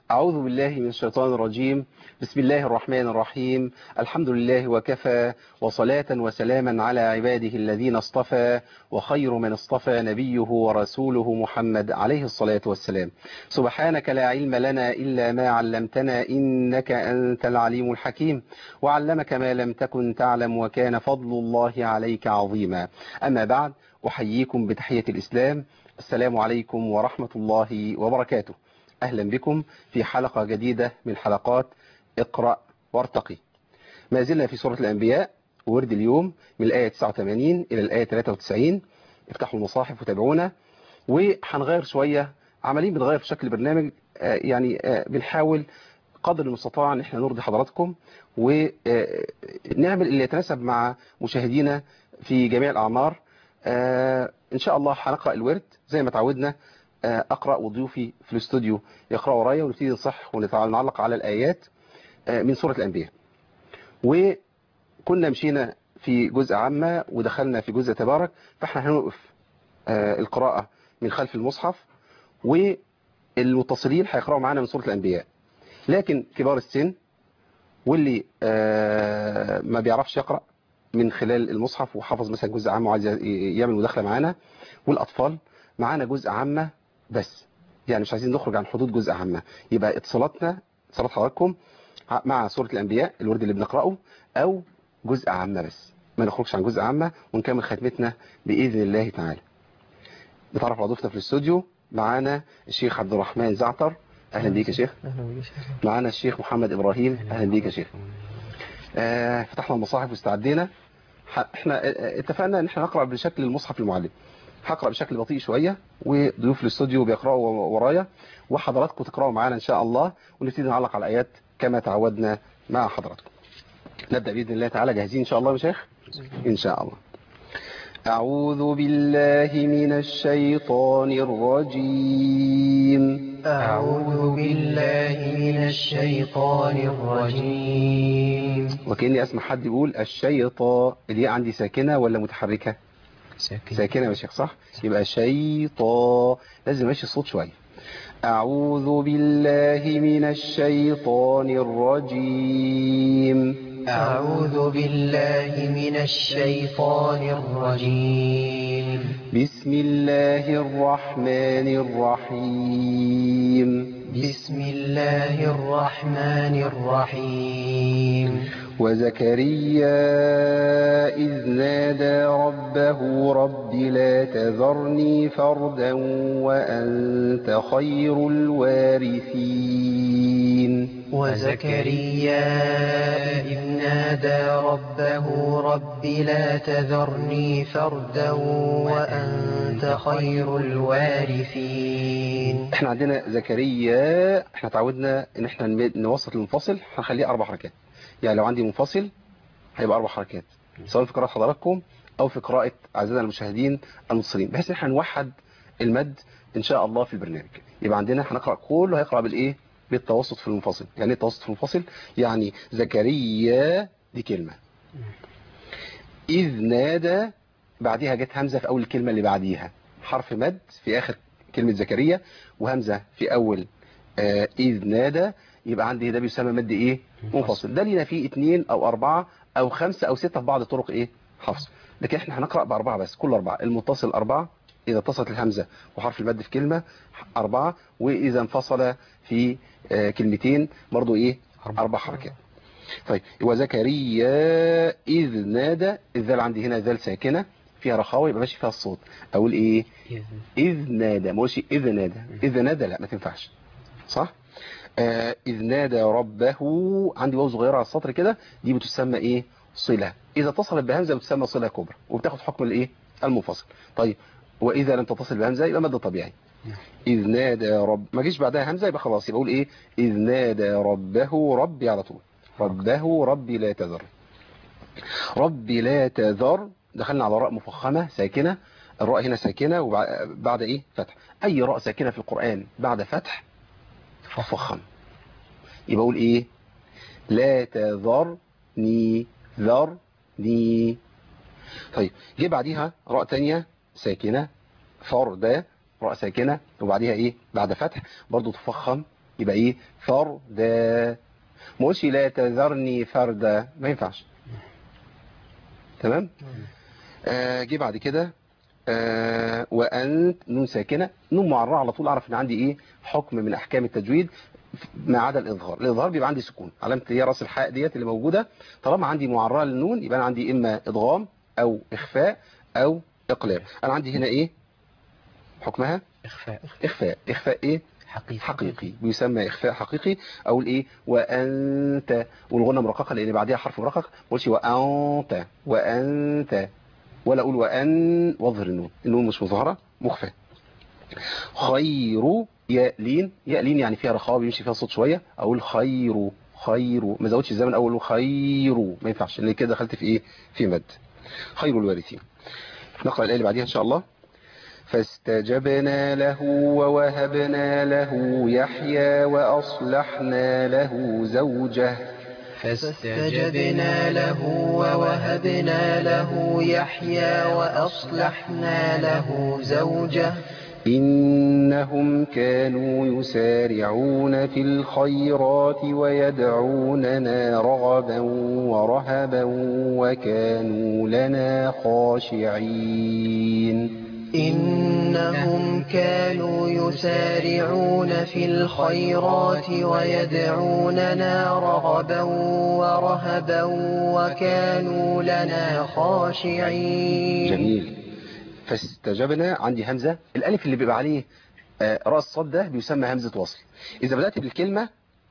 أعوذ بالله من الشيطان الرجيم بسم الله الرحمن الرحيم الحمد لله وكفى وصلاة وسلاما على عباده الذين اصطفى وخير من اصطفى نبيه ورسوله محمد عليه الصلاة والسلام سبحانك لا علم لنا إلا ما علمتنا إنك أنت العليم الحكيم وعلمك ما لم تكن تعلم وكان فضل الله عليك عظيما أما بعد أحييكم بتحية الإسلام السلام عليكم ورحمة الله وبركاته أهلا بكم في حلقة جديدة من حلقات اقرأ وارتقي ما زلنا في سورة الأنبياء ورد اليوم من الآية 89 إلى الآية 93 افتحوا المصاحف وتابعونا وهنغير شوية عمالين بنغير في شكل البرنامج آه يعني آه بنحاول قدر المستطاع ان احنا نرضي حضراتكم ونعمل اللي يتناسب مع مشاهدينا في جميع الأعمار آه ان شاء الله هنقرأ الورد زي ما تعودنا أقرأ وضيوفي في الاستوديو يقرأوا ورايا ونبتدي نصح ونعلق على الآيات من سورة الأنبياء وكنا مشينا في جزء عامة ودخلنا في جزء تبارك فاحنا هنوقف القراءة من خلف المصحف والمتصلين هيقرأوا معانا من سورة الأنبياء لكن كبار السن واللي ما بيعرفش يقرأ من خلال المصحف وحافظ مثلا جزء عام وعايز يعمل مداخلة معانا والأطفال معانا جزء عامة بس يعني مش عايزين نخرج عن حدود جزء عامة يبقى اتصالاتنا اتصالات حضراتكم مع سورة الأنبياء الورد اللي بنقرأه أو جزء عامة بس ما نخرجش عن جزء عامة ونكمل ختمتنا بإذن الله تعالى نتعرف على ضيفنا في الاستوديو معانا الشيخ عبد الرحمن زعتر أهلا بيك يا شيخ معانا الشيخ محمد إبراهيم أهلا بيك يا شيخ آه فتحنا المصاحف واستعدينا احنا اتفقنا ان احنا نقرأ بشكل المصحف المعلم هقرأ بشكل بطيء شوية وضيوف الاستوديو بيقرأوا ورايا وحضراتكم تقرأوا معانا إن شاء الله ونبتدي نعلق على الآيات كما تعودنا مع حضراتكم نبدأ بإذن الله تعالى جاهزين إن شاء الله يا شيخ إن شاء الله أعوذ بالله من الشيطان الرجيم أعوذ بالله من الشيطان الرجيم وكأني أسمع حد يقول الشيطان دي عندي ساكنة ولا متحركة ساكن ساكنة يا شيخ صح يبقى شيطان لازم ماشي الصوت شوية أعوذ بالله من الشيطان الرجيم أعوذ بالله من الشيطان الرجيم بسم الله الرحمن الرحيم بسم الله الرحمن الرحيم وزكريا إذ نادى ربه رب لا تذرني فردا وأنت خير الوارثين وزكريا إذ نادى ربه رب لا تذرني فردا وأنت خير الوارثين احنا عندنا زكريا احنا تعودنا ان احنا نوسط المنفصل هنخليه اربع حركات يعني لو عندي منفصل هيبقى اربع حركات سواء في قراءة حضراتكم او في قراءة اعزائنا المشاهدين المتصلين بحيث ان احنا نوحد المد ان شاء الله في البرنامج يبقى عندنا هنقرأ كله هيقرأ بالايه بالتوسط في المنفصل يعني ايه التوسط في المنفصل يعني زكريا دي كلمة إذ نادى بعديها جت همزة في أول الكلمة اللي بعديها حرف مد في آخر كلمة زكريا وهمزة في أول آه إذ نادى يبقى عندي ده بيسمى مد إيه منفصل ده لينا فيه اتنين أو أربعة أو خمسة أو ستة في بعض الطرق إيه حفظ لكن احنا هنقرأ بأربعة بس كل أربعة المتصل أربعة إذا اتصلت الهمزة وحرف المد في كلمة أربعة وإذا انفصل في آه كلمتين برضو إيه أربع حركات طيب وزكريا إذ نادى الذال عندي هنا ذال ساكنة فيها رخاوة يبقى ماشي فيها الصوت أقول إيه إذ نادى ما قولش إذ نادى إذ نادى لا ما تنفعش صح آه إذ نادى ربه عندي واو صغيرة على السطر كده دي بتسمى إيه صلة إذا اتصلت بهمزة بتسمى صلة كبرى وبتاخد حكم الإيه المنفصل طيب وإذا لم تتصل بهمزة يبقى مد طبيعي إذ نادى رب ما جيش بعدها همزة يبقى خلاص يبقى أقول إيه إذ نادى ربه ربي على طول ربه ربي لا تذر ربي لا تذر دخلنا على راء مفخمة ساكنة الراء هنا ساكنة وبعد إيه فتح أي راء ساكنة في القرآن بعد فتح ففخم يبقى أقول إيه لا تذرني ذرني طيب جه بعديها راء تانية ساكنة فرد راء ساكنة وبعديها ايه بعد فتح برضو تفخم يبقى ايه فردا ما اقولش لا تذرني فردا ما ينفعش تمام آه جه بعد كده آه وانت نون ساكنه نون معرضه على طول اعرف ان عندي ايه حكم من احكام التجويد ما عدا الاظهار الاظهار بيبقى عندي سكون علامه هي راس الحاء ديت اللي موجوده طالما عندي معرضه للنون يبقى انا عندي اما ادغام او اخفاء او اقلاب انا عندي هنا ايه حكمها إخفاء اخفاء اخفاء ايه حقيقي حقيقي بيسمى اخفاء حقيقي او الايه وانت والغنه مرققه لان بعدها حرف مرقق ما اقولش وانت وانت ولا اقول وان واظهر النون النون مش مظهره مخفى خير يا لين يا لين يعني فيها رخاوه بيمشي فيها صوت شويه اقول خير خير ما زودش الزمن اول خير ما ينفعش لان كده دخلت في ايه في مد خير الوارثين نقرا الايه اللي بعديها ان شاء الله فاستجبنا له ووهبنا له يحيى وأصلحنا له زوجه فاستجبنا له ووهبنا له يحيى وأصلحنا له زوجه إنهم كانوا يسارعون في الخيرات ويدعوننا رغبا ورهبا وكانوا لنا خاشعين إنهم كانوا يسارعون في الخيرات ويدعوننا رغبا ورهبا وكانوا لنا خاشعين جميل فاستجبنا عندي همزة الألف اللي بيبقى عليه آه، رأس صد ده بيسمى همزة وصل إذا بدأت بالكلمة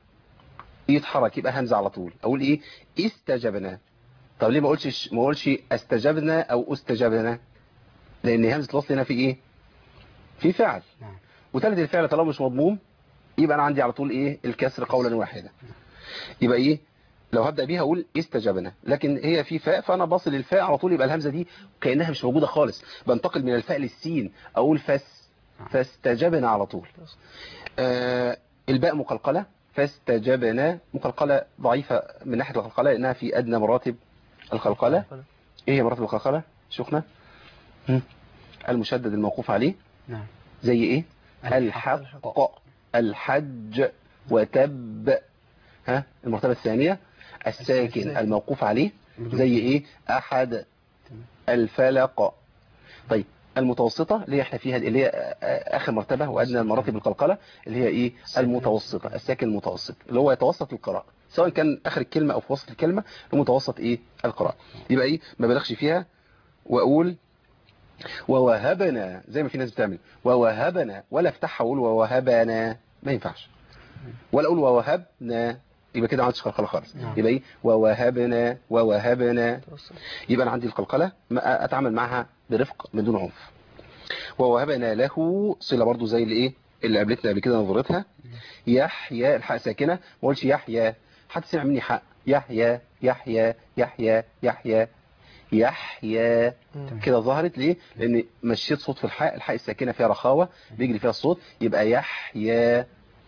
يتحرك يبقى همزة على طول أقول إيه استجبنا طب ليه ما قلتش ما قولش استجبنا أو استجبنا لأن همزة الوصل هنا في إيه في فعل نعم. وتالت الفعل طالما مش مضموم يبقى أنا عندي على طول إيه الكسر قولا واحدا يبقى إيه لو هبدأ بيها أقول استجبنا لكن هي في فاء فأنا باصل الفاء على طول يبقى الهمزة دي كأنها مش موجودة خالص بنتقل من الفاء للسين أقول فس فاستجبنا على طول آه الباء مقلقلة فاستجبنا مقلقلة ضعيفة من ناحية القلقلة لأنها في أدنى مراتب القلقلة إيه هي مراتب القلقلة شيخنا هم؟ المشدد الموقوف عليه نعم زي إيه الحق. الحق الحج وتب ها المرتبة الثانية الساكن الساكن. الموقوف عليه زي ايه احد الفلق طيب المتوسطة اللي هي احنا فيها اللي هي اخر مرتبة وادنى مراتب القلقلة اللي هي ايه المتوسطة الساكن المتوسط اللي هو يتوسط القراءة سواء كان اخر الكلمة او في وسط الكلمة المتوسط ايه القراءة يبقى ايه ما بلغش فيها واقول ووهبنا زي ما في ناس بتعمل ووهبنا ولا افتحها واقول ووهبنا ما ينفعش ولا اقول ووهبنا يبقى كده ما عنديش قلقله خالص نعم. يبقى ايه ووهبنا ووهبنا يبقى انا عندي القلقله ما اتعامل معها برفق من دون عنف ووهبنا له صله برضو زي اللي ايه اللي قابلتنا قبل كده نظرتها يحيى الحاء ساكنه ما اقولش يحيى حد سمع مني حق يحيى يحيى يحيى يحيى يحيى كده ظهرت ليه لان مشيت صوت في الحاء الحاء الساكنه فيها رخاوه بيجري فيها الصوت يبقى يحيى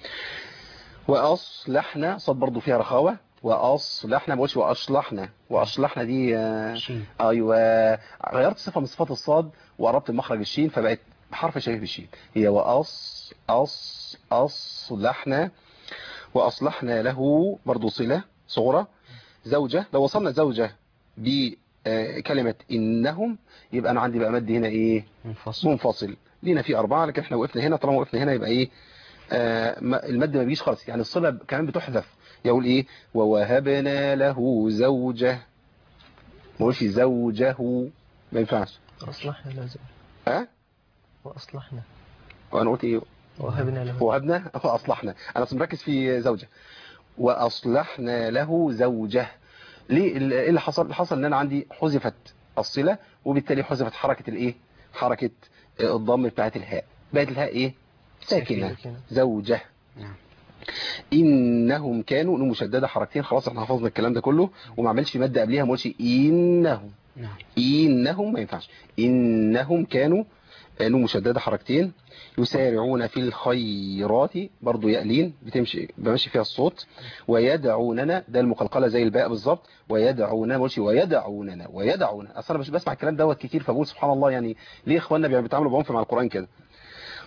واصلحنا صوت برضو فيها رخاوه واصلحنا ما بقولش واصلحنا واصلحنا دي آه، شين ايوه غيرت صفه من صفات الصاد وقربت مخرج الشين فبقت حرف شبيه بالشين هي واص اص اصلحنا واصلحنا له برضو صله صغرى زوجه لو وصلنا زوجه بكلمه انهم يبقى انا عندي بقى مد هنا ايه منفصل منفصل لينا فيه أربعة لكن احنا وقفنا هنا طالما وقفنا هنا يبقى ايه آه ما- المد ما بيجيش خالص يعني الصلة كمان بتحذف يقول ايه ووهبنا له زوجه ما اقولش زوجه ما ينفعش وأصلحنا لازم ها وأصلحنا وانا قلت ايه وهبنا له وهبنا واصلحنا انا أصلاً مركز في زوجه واصلحنا له زوجه ليه ال- ايه اللي حصل اللي حصل ان انا عندي حذفت الصله وبالتالي حذفت حركه الايه حركه آه، الضم بتاعت الهاء بقت الهاء ايه ساكنه ساكنة. زوجه نعم انهم كانوا نون مشدده حركتين خلاص احنا حفظنا الكلام ده كله وما عملش ماده قبليها ما قلتش انهم نعم إنهم ما ينفعش إنهم كانوا نون مشددة حركتين يسارعون في الخيرات برضو يألين بتمشي بمشي فيها الصوت ويدعوننا ده المقلقلة زي الباء بالظبط ويدعوننا ماشي ويدعوننا ويدعونا أصلا أنا مش بسمع الكلام دوت كتير فبقول سبحان الله يعني ليه إخواننا بيتعاملوا بعنف مع القرآن كده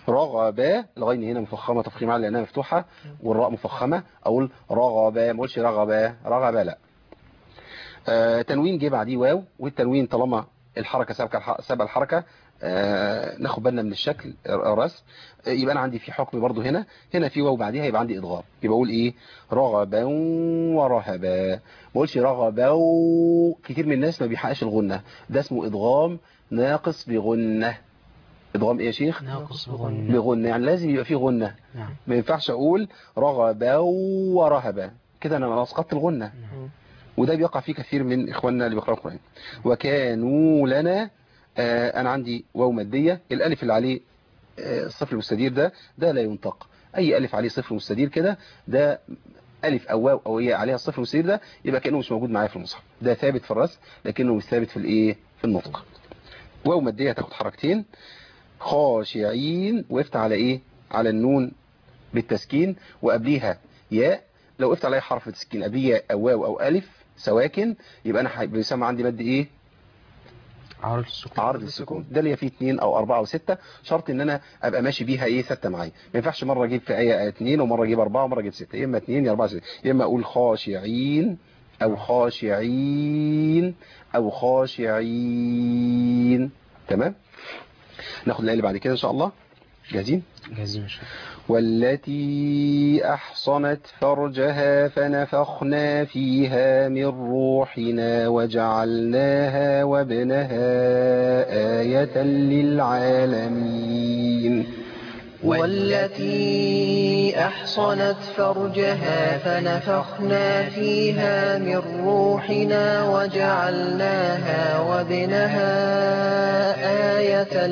رغبا الغين هنا مفخمة تفخيم على لأنها مفتوحة والراء مفخمة أقول رغبا ما أقولش رغبا رغبا لا آه تنوين جه بعديه واو والتنوين طالما الحركة سابقة الح- سابقة الحركة آه ناخد بالنا من الشكل الرسم آه، يبقى أنا عندي في حكم برضو هنا هنا في واو بعديها يبقى عندي إضغام يبقى أقول إيه رغبا ورهبا ما أقولش رغبا و- كتير من الناس ما بيحققش الغنة ده اسمه إضغام ناقص بغنة إضغام إيه يا شيخ ناقص بغنة. بغنة يعني لازم يبقى فيه غنة نعم ما ينفعش أقول رغبا ورهبا كده أنا أسقطت الغنة وده بيقع فيه كثير من إخواننا اللي بيقرأوا القرآن وكانوا لنا آه أنا عندي واو مادية الألف اللي عليه آه الصفر المستدير ده ده لا ينطق أي ألف عليه صفر مستدير كده ده ألف أو واو أو هي عليها الصفر المستدير ده يبقى كأنه مش موجود معايا في المصحف ده ثابت في الرسم لكنه مش ثابت في الإيه في النطق واو مادية هتاخد حركتين خاشعين وقفت على إيه على النون بالتسكين وقبليها ياء لو وقفت عليها حرف تسكين قبليه ياء أو واو أو ألف سواكن يبقى أنا هيبقى بيسمى عندي مد إيه عارض السكون عرض السكون ده اللي فيه اثنين او اربعة او ستة شرط ان انا ابقى ماشي بيها ايه ستة معايا ما ينفعش مرة اجيب في ايه اثنين ومرة اجيب اربعة ومرة اجيب ستة يا اما اثنين يا اربعة ستة يا اما اقول خاشعين او خاشعين او خاشعين تمام ناخد الايه اللي بعد كده ان شاء الله جاهزين جاهزين إن شاء الله. والتي أحصنت فرجها فنفخنا فيها من روحنا وجعلناها وابنها آية للعالمين والتي أحصنت فرجها فنفخنا فيها من روحنا وجعلناها وابنها آية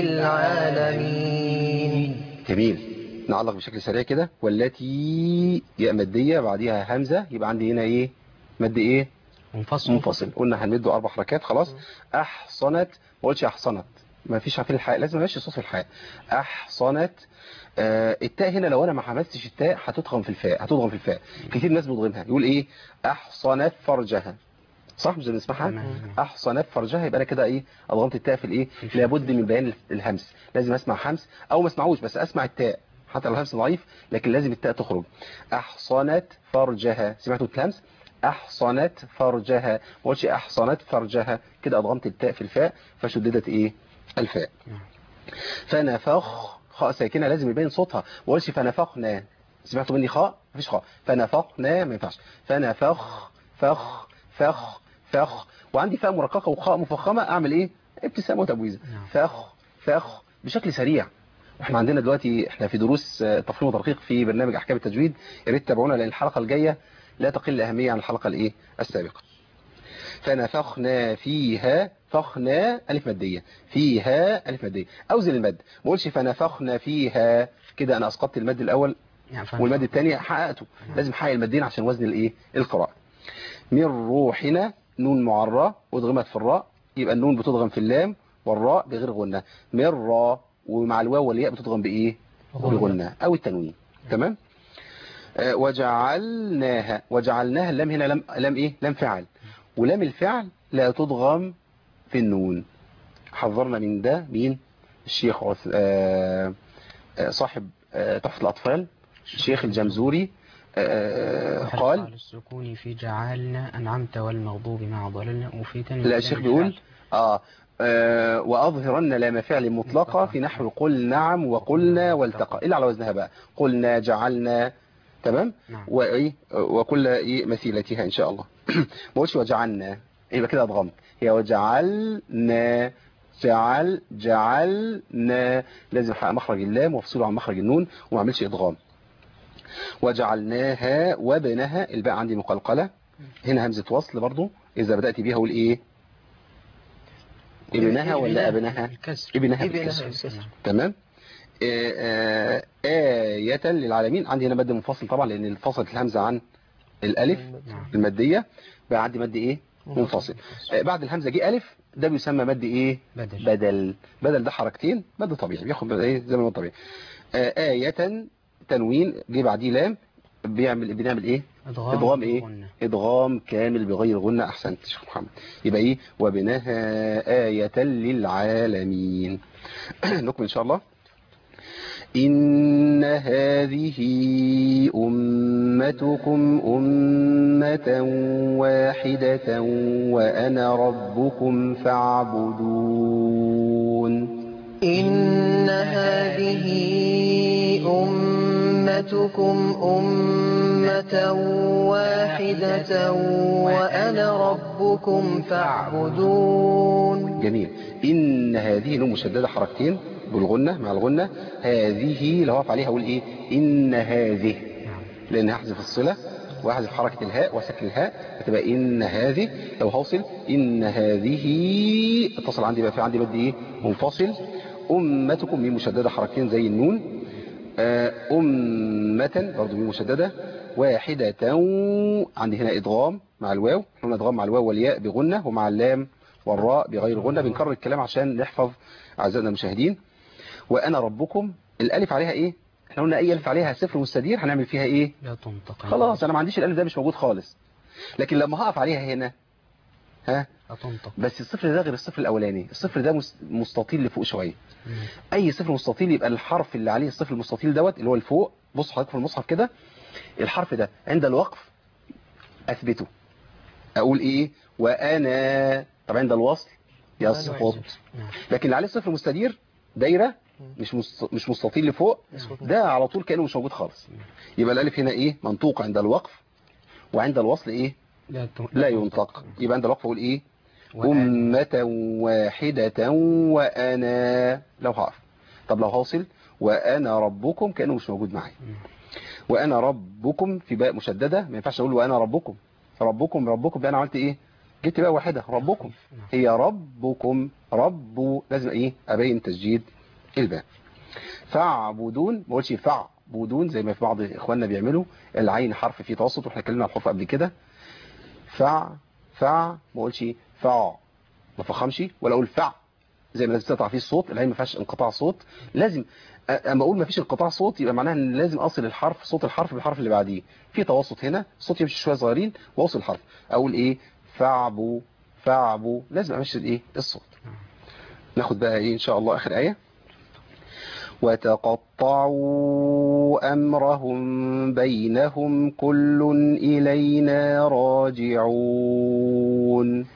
للعالمين جميل نعلق بشكل سريع كده والتي ياء مادية بعديها همزة يبقى عندي هنا ايه مد ايه منفصل منفصل قلنا هنمده اربع حركات خلاص احصنت ما قلتش احصنت ما فيش في الحاء لازم ماشي صوت في الحاء احصنت آه التاء هنا لو انا ما حمستش التاء هتضغم في الفاء هتضغم في الفاء كتير ناس بتضغمها يقول ايه احصنت فرجها صح مش زي ما نسمعها تمام. احصنت فرجها يبقى انا كده ايه اضغمت التاء في الايه لابد من بيان الهمس لازم اسمع همس او ما اسمعوش بس اسمع التاء حتى لو الهمس ضعيف لكن لازم التاء تخرج احصنت فرجها سمعتوا الهمس احصنت فرجها ما قلتش احصنت فرجها كده اضغمت التاء في الفاء فشددت ايه الفاء نعم. فنفخ خاء ساكنه لازم يبين صوتها ما قلتش فنفخنا سمعتوا مني خاء مفيش خاء فنفخنا ما ينفعش فنفخ فخ فخ فخ وعندي فاء مرققه وخاء مفخمه اعمل ايه ابتسامه وتبويزه نعم. فخ فخ بشكل سريع واحنا عندنا دلوقتي احنا في دروس آه، تفخيم وترقيق في برنامج احكام التجويد يا ريت تتابعونا لان الحلقه الجايه لا تقل اهميه عن الحلقه الايه السابقه فنفخنا فيها فخنا الف ماديه فيها الف ماديه اوزن المد ما اقولش فنفخنا فيها كده انا اسقطت المد الاول يعني فاهم. والمد الثاني حققته لازم احقق المدين عشان وزن الايه القراءه من روحنا نون معرة وادغمت في الراء يبقى النون بتضغم في اللام والراء بغير غنة من را ومع الواو والياء بتضغم بايه بغنة او التنوين تمام آه، وجعلناها وجعلناها اللام هنا لام لام ايه لام فعل ولام الفعل لا تضغم في النون حذرنا من ده مين الشيخ عث... آه، آه، صاحب آه، تحفة الأطفال الشيخ الجمزوري آه، وحرف قال على السكون في جعلنا أنعمت والمغضوب مع ضللنا وفي تاني لا الشيخ بيقول آه آه، وأظهرن لام فعل مطلقة في نحو قل نعم وقلنا والتقى إلا على وزنها بقى قلنا جعلنا تمام نعم. وإيه وكل إيه مثيلتها إن شاء الله ما قلتش وجعلنا يبقى كده أضغمت هي وجعلنا جعل جعلنا لازم احقق مخرج اللام وافصله عن مخرج النون وما اعملش ادغام وجعلناها وابنها الباء عندي مقلقله هنا همزه وصل برضو اذا بدات بيها اقول ايه ابنها ولا ابنها الكسر ابنها ابنها بالكسر بالكسر. تمام آه، آه، آية للعالمين عندي هنا مد منفصل طبعا لأن انفصلت الهمزة عن الألف نعم. المادية بقى عندي مد إيه منفصل آه، بعد الهمزة جه ألف ده بيسمى مد إيه بدل بدل بدل ده حركتين مد طبيعي بياخد ايه زي ما هو طبيعي آه، آية تنوين جه بعديه لام بيعمل بنعمل ايه إدغام ادغام ايه غنة. ادغام كامل بغير غنة احسنت شيخ محمد يبقى ايه وبناها آية للعالمين نكمل ان شاء الله إن هذه أمتكم أمة واحدة وأنا ربكم فاعبدون إن هذه أمتكم أمة واحدة وأنا ربكم فاعبدون جميل إن هذه له مشددة حركتين بالغنة مع الغنة هذه لو هقف عليها أقول إيه إن هذه لأن هحذف الصلة وأحذف حركة الهاء وسكن الهاء هتبقى إن هذه لو هوصل إن هذه اتصل عندي بقى في عندي بدي إيه منفصل أمتكم ميم مشددة حركتين زي النون آه، أمة برضو ميم مشددة واحدة عندي هنا إدغام مع الواو هنا إدغام مع الواو والياء بغنة ومع اللام والراء بغير غنة بنكرر الكلام عشان نحفظ أعزائنا المشاهدين وأنا ربكم الألف عليها إيه احنا قلنا أي ألف عليها صفر مستدير هنعمل فيها إيه لا تنطق خلاص أنا ما عنديش الألف ده مش موجود خالص لكن لما هقف عليها هنا ها لا تنطق بس الصفر ده غير الصفر الأولاني الصفر ده مس- مستطيل لفوق شوية مم. اي صفر مستطيل يبقى الحرف اللي عليه الصفر المستطيل دوت اللي هو الفوق بص حضرتك في المصحف كده الحرف ده عند الوقف اثبته اقول ايه وانا طب عند الوصل يسقط نعم. لكن اللي عليه صفر مستدير دايره مش مست- مش مستطيل لفوق ده على طول كانه مش موجود خالص يبقى الالف هنا ايه منطوق عند الوقف وعند الوصل ايه لا ت- لا ينطق يبقى عند الوقف اقول ايه وأنا- أمة واحدة وأنا لو هقف طب لو هوصل وأنا ربكم كأنه مش موجود معايا وأنا ربكم في باء مشددة ما ينفعش أقول وأنا ربكم ربكم ربكم ده أنا عملت إيه جبت بقى واحدة ربكم هي ربكم رب لازم إيه أبين تسجيل الباء فاعبدون ما قلتش فاعبدون زي ما في بعض إخواننا بيعملوا العين حرف فيه توسط واحنا اتكلمنا عن الحروف قبل كده فع فع ما اقولش فع ما فخمش ولا اقول فع زي ما لازم تقطع فيه الصوت العين ما فيهاش انقطاع صوت لازم أ- اما اقول ما فيش انقطاع صوت يبقى معناها ان لازم اصل الحرف صوت الحرف بالحرف اللي بعديه في توسط هنا الصوت يمشي شويه صغيرين واوصل الحرف اقول ايه فعبوا فعبوا لازم امشي الايه الصوت ناخد بقى ايه ان شاء الله اخر ايه وتقطعوا أمرهم بينهم كل إلينا راجعون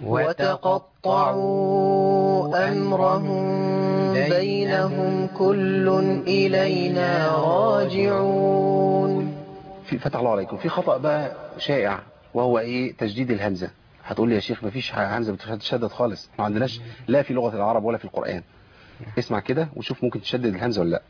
وتقطعوا أمرهم بينهم كل إلينا راجعون في فتح الله عليكم في خطأ بقى شائع وهو ايه تجديد الهمزة هتقول لي يا شيخ مفيش همزة بتشدد خالص ما عندناش لا في لغة العرب ولا في القرآن اسمع كده وشوف ممكن تشدد الهمزة ولا لا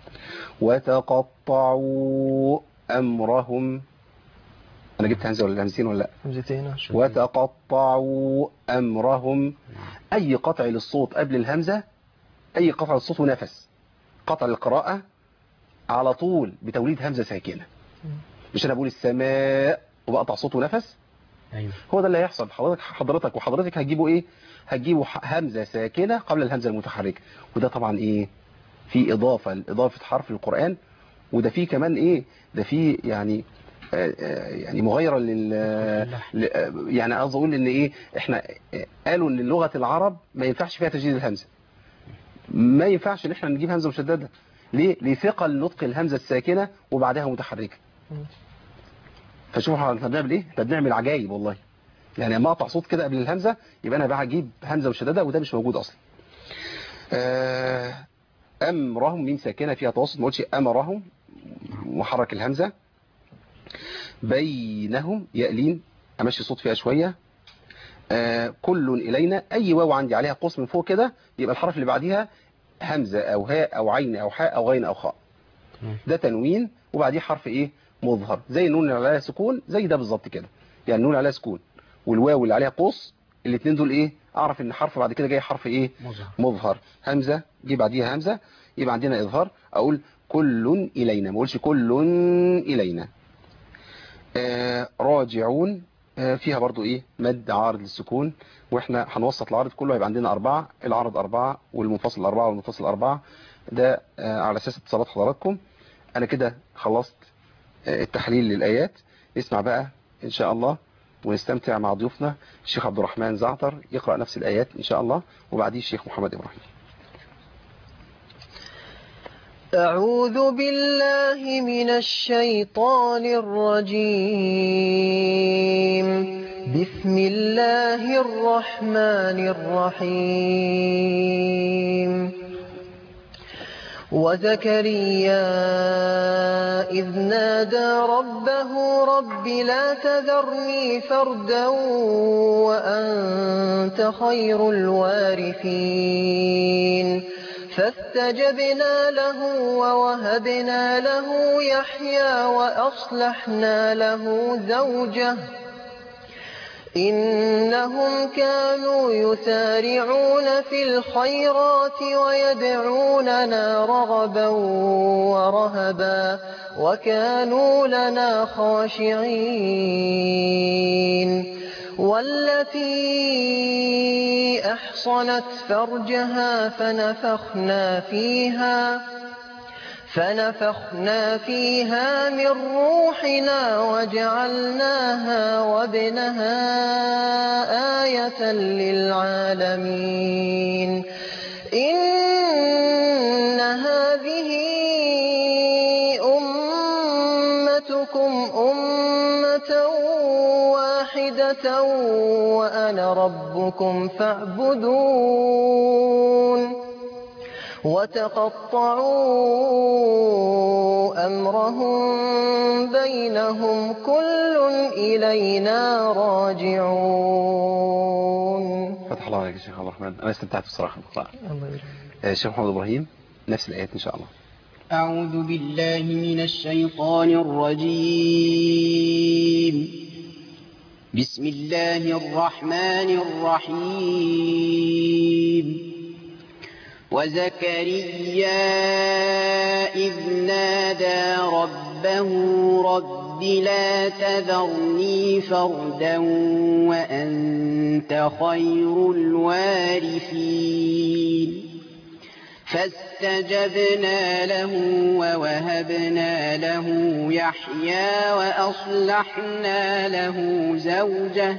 وتقطعوا أمرهم أنا جبت همزة ولا همزتين ولا لا همزتين وتقطعوا أمرهم أي قطع للصوت قبل الهمزة أي قطع للصوت ونفس قطع للقراءة على طول بتوليد همزة ساكنة مش أنا بقول السماء وبقطع صوت ونفس أيوة هو ده اللي هيحصل حضرتك حضرتك وحضرتك هتجيبوا إيه هتجيبوا ح- همزة ساكنة قبل الهمزة المتحركة وده طبعا إيه في إضافة إضافة حرف للقرآن وده فيه كمان إيه ده فيه يعني آه، آه، يعني مغايرة لل ل- آه، يعني قصدي اقول ان ايه احنا آه، قالوا ان لغة العرب ما ينفعش فيها تشديد الهمزة ما ينفعش ان احنا نجيب همزة مشددة ليه لثقل نطق الهمزة الساكنة وبعدها متحركة فشوف احنا بنعمل ايه احنا بنعمل عجايب والله يعني اما اقطع صوت كده قبل الهمزة يبقى انا بقى اجيب همزة مشددة وده مش موجود اصلا آه، امرهم ميم ساكنة فيها توسط ما قلتش امرهم محرك الهمزة بينهم يألين امشي الصوت فيها شوية آه كل الينا اي واو عندي عليها قوس من فوق كده يبقى الحرف اللي بعديها همزة او هاء او عين او حاء او غين او خاء تمام. ده تنوين وبعديه حرف ايه مظهر زي النون اللي عليها سكون زي ده بالظبط كده يعني النون عليها سكون والواو اللي عليها قوس الاثنين دول ايه اعرف ان حرف بعد كده جاي حرف ايه مظهر مظهر همزة جه بعديها همزة يبقى عندنا إظهار أقول كل إلينا ما أقولش كل إلينا آه راجعون آه فيها برضو إيه مد عارض للسكون وإحنا هنوسط العارض كله هيبقى عندنا أربعة العارض أربعة والمنفصل أربعة والمنفصل أربعة ده آه على أساس اتصالات حضراتكم أنا كده خلصت آه التحليل للآيات نسمع بقى إن شاء الله ونستمتع مع ضيوفنا الشيخ عبد الرحمن زعتر يقرأ نفس الآيات إن شاء الله وبعديه الشيخ محمد إبراهيم أعوذ بالله من الشيطان الرجيم بسم الله الرحمن الرحيم وزكريا إذ نادى ربه رب لا تذرني فردا وأنت خير الوارثين فاستجبنا له ووهبنا له يحيى وأصلحنا له زوجه إنهم كانوا يسارعون في الخيرات ويدعوننا رغبا ورهبا وكانوا لنا خاشعين والتي أحصنت فرجها فنفخنا فيها فنفخنا فيها من روحنا وجعلناها وابنها آية للعالمين إن هذه أمتكم أمة واحدة وأنا ربكم فاعبدون وتقطعوا أمرهم بينهم كل إلينا راجعون فتح الله عليك يا شيخ عبد الرحمن انا استمتعت بصراحه بالقراءه الله يرحمه. آه، الشيخ محمد ابراهيم نفس الايات ان شاء الله أعوذ بالله من الشيطان الرجيم بسم الله الرحمن الرحيم وزكريا إذ نادى ربه رب لا تذرني فردا وأنت خير الوارثين فاستجبنا له ووهبنا له يحيى وأصلحنا له زوجه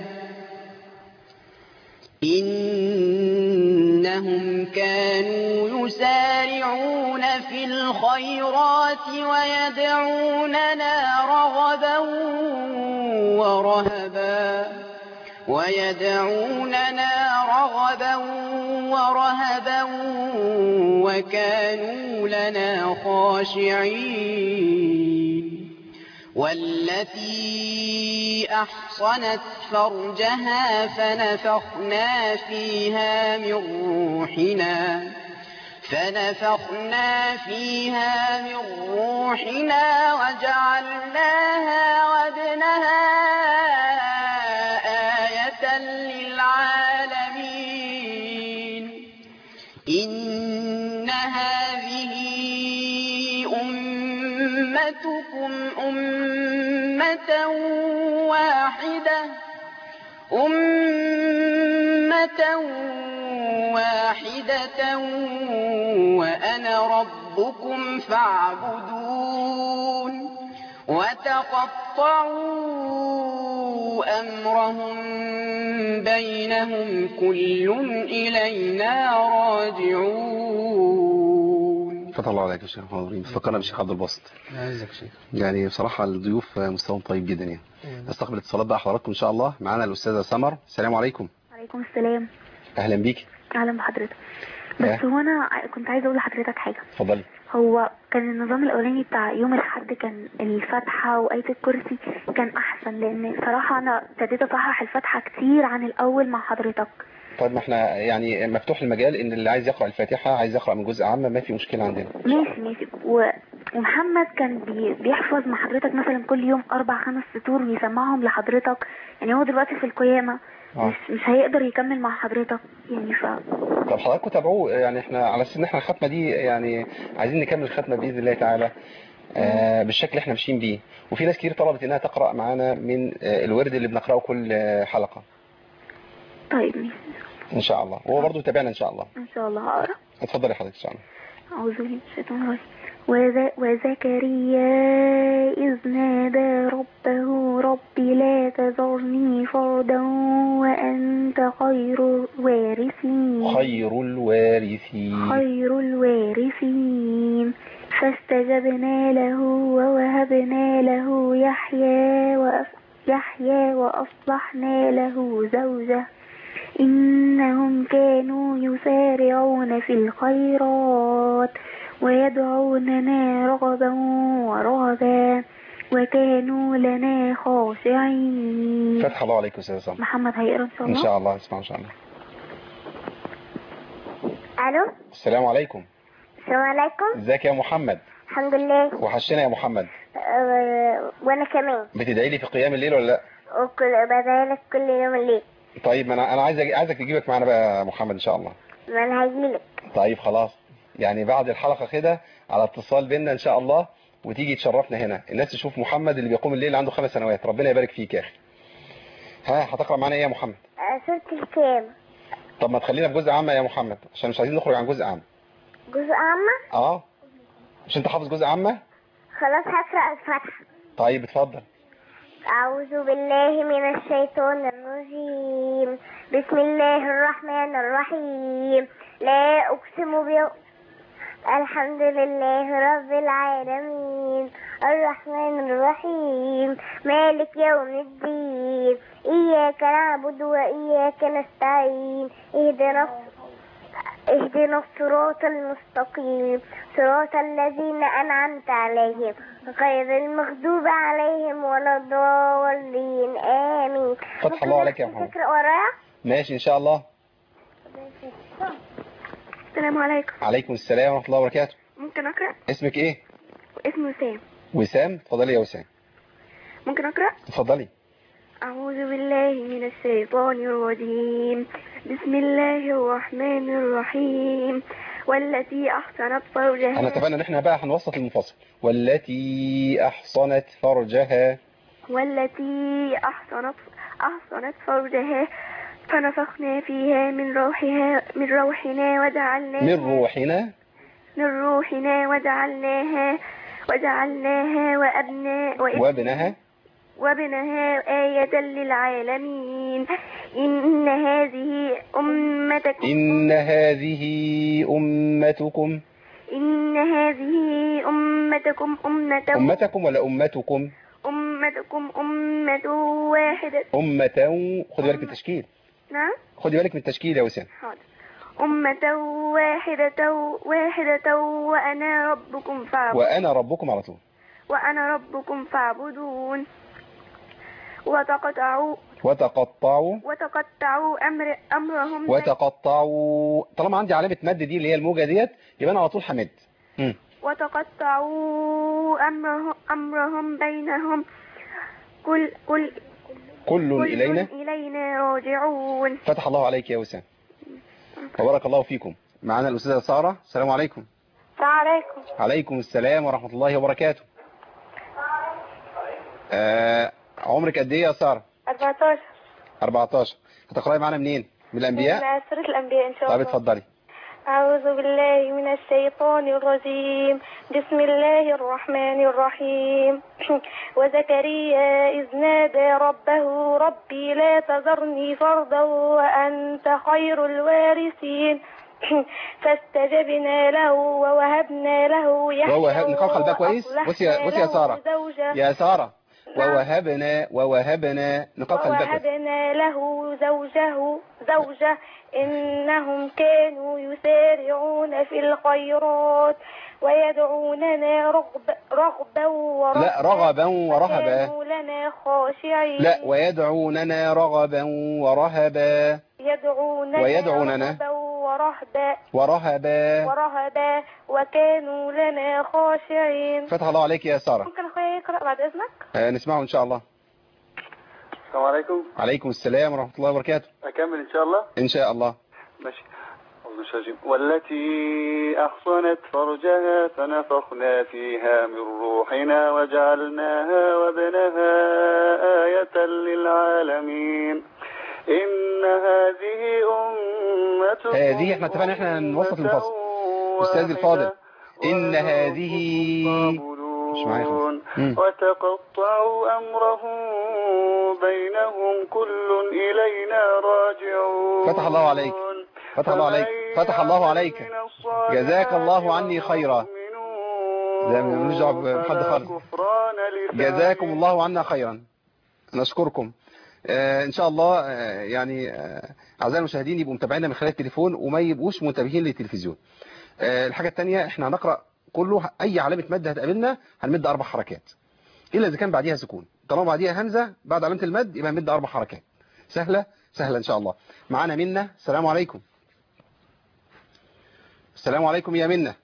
إنهم كانوا يسارعون في الخيرات ويدعوننا رغبا ورهبا ويدعوننا رغبا ورهبا وكانوا لنا خاشعين والتي أحصنت فرجها فنفخنا فيها من روحنا فنفخنا فيها من روحنا وجعلناها وابنها آية للعالمين إن هذه أمتكم أمة واحدة أمة واحدة وأنا ربكم فاعبدون وتقطعوا أمرهم بينهم كل إلينا راجعون فتح الله عليك يا شيخ محمد ابراهيم فكرنا بالشيخ عبد الباسط عزك شيخ يعني بصراحه الضيوف مستواهم طيب جدا يعني نستقبل اتصالات بقى حضراتكم ان شاء الله معانا الاستاذه سمر السلام عليكم عليكم السلام اهلا بيك اهلا بحضرتك إيه؟ بس هو انا ع- كنت عايزه اقول لحضرتك حاجه اتفضلي هو كان النظام الاولاني بتاع يوم الاحد كان الفاتحه وايه الكرسي كان احسن لان صراحه انا ابتديت اصحح الفاتحه كتير عن الاول مع حضرتك طيب ما احنا يعني مفتوح المجال ان اللي عايز يقرا الفاتحه عايز يقرا من جزء عام ما في مشكله عندنا ماشي ماشي و... ومحمد كان بي... بيحفظ مع حضرتك مثلا كل يوم اربع خمس سطور ويسمعهم لحضرتك يعني هو دلوقتي في القيامه آه. مش مش هيقدر يكمل مع حضرتك يعني ف طب حضراتكم تابعوه يعني احنا على اساس ان احنا الختمه دي يعني عايزين نكمل الختمه باذن الله تعالى آه بالشكل اللي احنا ماشيين بيه وفي ناس كتير طلبت انها تقرا معانا من آه الورد اللي بنقراه كل آه، حلقه طيب ماشي ان شاء الله وهو برضه يتابعنا ان شاء الله ان شاء الله هقرا اتفضل يا حضرتك ان شاء الله أعوذ بالله من الشيطان الرجيم وز- وزكريا إذ نادى ربه رب لا تذرني فردا وأنت خير الوارثين خير الوارثين خير الوارثين فاستجبنا له ووهبنا له يحيى وأف... يحيى وأصلحنا له زوجه إنهم كانوا يسارعون في الخيرات ويدعوننا رغبا ورهبا وكانوا لنا خاشعين فتح الله عليك يا استاذ سمر محمد هيقرا إن شاء ان الله شاء الله اسمع ان شاء الله الو السلام عليكم السلام عليكم ازيك يا محمد الحمد لله وحشنا يا محمد أه وانا كمان بتدعي لي في قيام الليل ولا لا وكل بدالك كل يوم الليل طيب ما انا انا عايز أجي- عايزك تجيبك معانا بقى يا محمد ان شاء الله ما انا هجيلك طيب خلاص يعني بعد الحلقة كده على اتصال بينا ان شاء الله وتيجي تشرفنا هنا الناس تشوف محمد اللي بيقوم الليل عنده خمس سنوات ربنا يبارك فيك يا اخي ها هتقرا معانا ايه يا محمد أه سورة الكام طب ما تخلينا في جزء عام يا محمد عشان مش عايزين نخرج عن جزء عام جزء عامة اه مش انت حافظ جزء عامة خلاص هقرأ الفتحة طيب اتفضل أعوذ بالله من الشيطان الرجيم بسم الله الرحمن الرحيم لا أقسم ب الحمد لله رب العالمين الرحمن الرحيم مالك يوم الدين إياك نعبد وإياك نستعين اهدنا اهدنا الصراط المستقيم صراط الذين أنعمت عليهم غير المغضوب عليهم ولا الضالين آمين فتح الله عليك يا محمد. تقرأ ورايا ماشي ان شاء الله السلام عليكم عليكم السلام ورحمة الله وبركاته ممكن أقرأ اسمك ايه اسمه سام وسام اتفضلي يا وسام ممكن أقرأ اتفضلي أعوذ بالله من الشيطان الرجيم بسم الله الرحمن الرحيم والتي أحسنت فرجها احنا اتفقنا ان احنا بقى هنوسط المنفصل والتي احصنت فرجها والتي أحصنت أحصنت فرجها فنفخنا فيها من روحها من روحنا وجعلناها من روحنا من روحنا وجعلناها وجعلناها وأبناء وابنها وابنها آية للعالمين إن هذه أمتكم إن هذه أمتكم إن هذه أمتكم أمة أمتكم ولا أمتكم أمتكم أمة واحدة أمة خدي بالك من التشكيل نعم خدي بالك من التشكيل يا وسام حاضر أمة واحدة واحدة وأنا ربكم فاعبدون وأنا ربكم على طول وأنا ربكم فاعبدون وتقطعوا وتقطعوا وتقطعوا أمر أمرهم وتقطعوا طالما عندي علامة مد دي اللي هي الموجة ديت يبقى أنا على طول حمد مم. وتقطعوا أمرهم, أمرهم بينهم كل كل كل كل إلينا إلينا راجعون فتح الله عليك يا وسام وبارك الله فيكم معنا الأستاذة سارة السلام عليكم السلام عليكم عليكم السلام ورحمة الله وبركاته آه عمرك قد ايه يا سارة 14 14 هتقرأي معانا منين من الأنبياء من سورة الأنبياء إن شاء طيب الله اتفضلي أعوذ بالله من الشيطان الرجيم بسم الله الرحمن الرحيم وزكريا إذ نادى ربه ربي لا تذرني فردا وأنت خير الوارثين فاستجبنا له ووهبنا له يحيى ووهب نقاق ده كويس بصي يا بصي يا سارة زوجة يا سارة ووهبنا ووهبنا نقاق ده كويس ووهبنا له زوجه زوجة إنهم كانوا يسارعون في الخيرات ويدعوننا رغب رغبا ورهبا لا رغبا ورهبا وكانوا لنا خاشعين لا ويدعوننا رغبا ورهبا يدعوننا ويدعوننا رغبا ورهبا ورهبا ورهبا وكانوا لنا خاشعين فتح الله عليك يا سارة ممكن أخويا يقرأ بعد إذنك آه نسمعه إن شاء الله السلام عليكم عليكم السلام ورحمة الله وبركاته أكمل إن شاء الله إن شاء الله ماشي أعوذ بالله الرجيم. والتي أحصنت فرجها فنفخنا فيها من روحنا وجعلناها وابنها آية للعالمين إن هذه أمة هذه احنا اتفقنا احنا نوسط المفصل. أستاذ الفاضل. إن هذه- مش معايا خالص. مم. وتقطعوا أمرهم بينهم كل إلينا راجعون فتح الله عليك. فتح الله عليك. فتح الله عليك. جزاك الله عني خيرا. ده ملوش دعوة بحد فلا خالص. كفران لسعيه جزاكم الله عنا خيرا نشكركم آه ان شاء الله آه يعني آه اعزائي المشاهدين يبقوا متابعينا من خلال التليفون وما يبقوش منتبهين للتلفزيون آه الحاجه الثانيه احنا هنقرا كله اي علامه مد هتقابلنا هنمد اربع حركات الا اذا كان بعديها سكون طالما بعديها همزه بعد علامه المد يبقى هنمد اربع حركات سهله سهله ان شاء الله معانا منه السلام عليكم السلام عليكم يا منه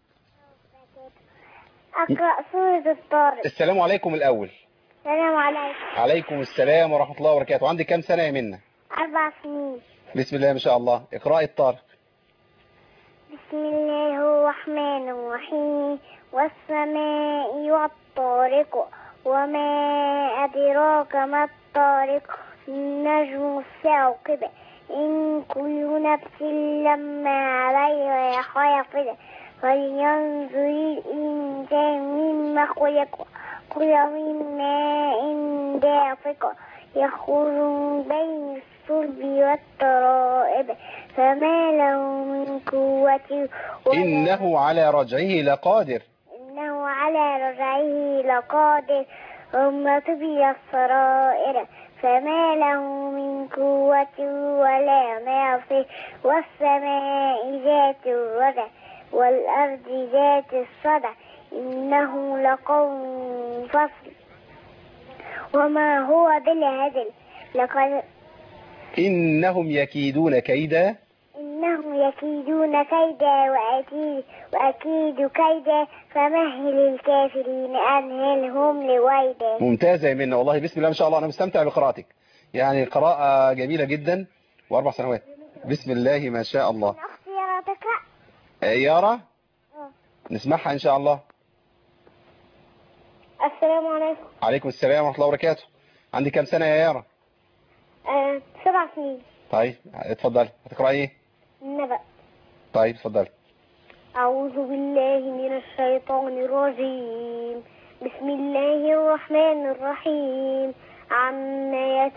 أقرأ سورة الطارق السلام عليكم الاول السلام عليكم عليكم السلام ورحمه الله وبركاته عندك كام سنه يا منه أربع سنين بسم الله ما شاء الله اقراء الطارق بسم الله الرحمن الرحيم والسماء والطارق وما أدراك ما الطارق النجم الثاقب إن كل نفس لما عليها حافظ فلينظر الإنسان مما خلق خلق من ماء دافق يخرج بين الصلب والترائب فما له من قوة ولا إنه على رجعه لقادر إنه على رجعه لقادر ثم تبي السرائر فما له من قوة ولا ناصر والسماء ذات الرجع والأرض ذات الصدع إنه لقول فصل وما هو بالهزل لقد إنهم يكيدون كيدا إنهم يكيدون كيدا وأكيد, وأكيد كيدا فمهل الكافرين أمهلهم لويدا ممتازة يا منى والله بسم الله ما شاء الله أنا مستمتع بقراءتك يعني قراءة جميلة جدا وأربع سنوات بسم الله ما شاء الله اختياراتك آه، يارا نسمعها إن شاء الله السلام عليكم عليكم السلام ورحمة الله وبركاته عندي كام سنة يا يارا أه سبع سنين طيب اتفضل هتقرأ ايه نبأ طيب اتفضل أعوذ بالله من الشيطان الرجيم بسم الله الرحمن الرحيم عما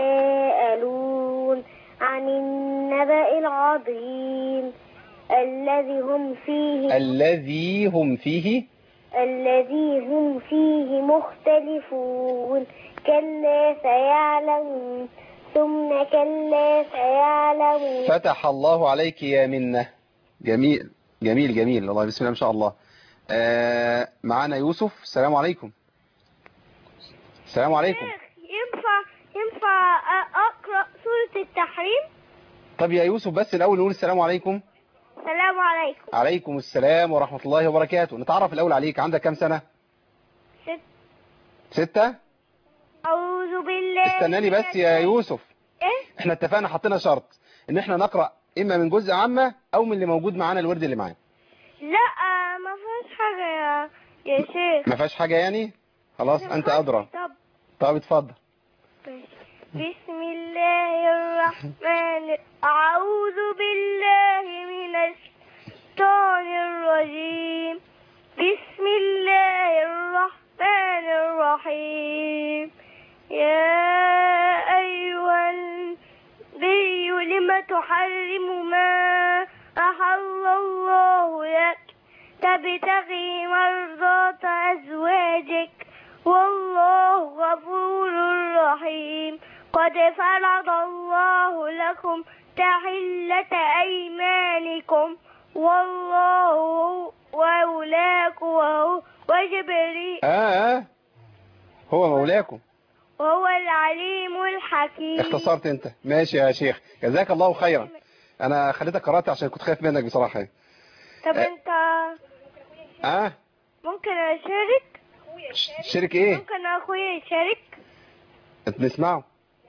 يتساءلون عن النبأ العظيم الذي هم فيه الذي هم فيه الذي هم فيه مختلفون كلا سيعلمون ثم كلا سيعلمون فتح الله عليك يا منة جميل جميل جميل والله بسم الله ما شاء الله آه معانا يوسف السلام عليكم السلام عليكم ينفع ينفع أقرأ سورة التحريم طب يا يوسف بس الأول نقول السلام عليكم السلام عليكم عليكم السلام ورحمة الله وبركاته نتعرف الأول عليك عندك كام سنة ست ستة أعوذ بالله استناني بس يا يوسف إيه احنا اتفقنا حطينا شرط ان احنا نقرأ اما من جزء عامة او من اللي موجود معانا الورد اللي معانا لا ما فيهاش حاجة يا يا شيخ ما فيهاش حاجة يعني خلاص انت ادرى طب طب اتفضل بسم الله الرحمن أعوذ بالله من الشيطان الرجيم بسم الله الرحمن الرحيم يا أيها النبي لم تحرم ما أحل الله لك تبتغي مرضات أزواجك والله غفور رحيم قد فرض الله لكم تحلة أيمانكم والله مولاكم وهو وجبريل اه اه هو مولاكم وهو العليم الحكيم اختصرت انت ماشي يا شيخ جزاك الله خيرا انا خليتك قرأت عشان كنت خايف منك بصراحة طب انت اه ممكن اشارك ش- شرك ايه ممكن اخويا يشارك نسمعه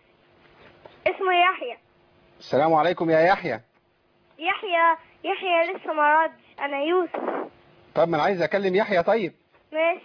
اسمه يحيى السلام عليكم يا يحيى يحيى يحيى لسه ما ردش انا يوسف طب ما انا عايز اكلم يحيى طيب ماشي